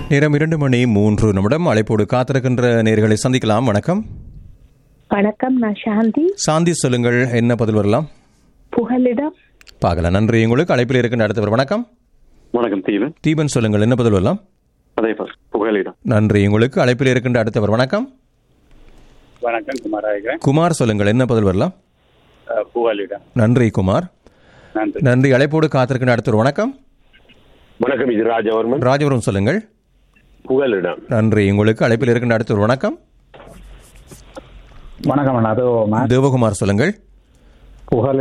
நேரம் இரண்டு மணி மூன்று நிமிடம் அழைப்போடு காத்திருக்கின்ற நேர்களை சந்திக்கலாம் வணக்கம் வணக்கம் நான் சாந்தி சாந்தி சொல்லுங்கள் என்ன பதில் வரலாம் புகலிடம் பார்க்கலாம் நன்றி உங்களுக்கு அழைப்பில் இருக்கின்ற அடுத்தவர் வணக்கம் வணக்கம் தீவன் தீபன் சொல்லுங்கள் என்ன பதில் வரலாம் அதே பார் புகலிடம் நன்றி உங்களுக்கு அழைப்பில் இருக்கின்ற அடுத்தவர் வணக்கம் வணக்கம் குமாராயகன் குமார் சொல்லுங்கள் என்ன பதில் வரலாம் புகலிடம் நன்றி குமார் நன்றி நன்றி அழைப்போடு காத்திருக்கின்ற அடுத்தவர் வணக்கம் வணக்கம் இது ராஜவர்மன் ராஜபுரம் சொல்லுங்கள் புகலிடம் நன்றி உங்களுக்கு அழைப்பில் இருக்கின்ற அடுத்தவர் வணக்கம் வணக்கம் அண்ணா அது தேவகுமார் சொல்லுங்கள் புகழ்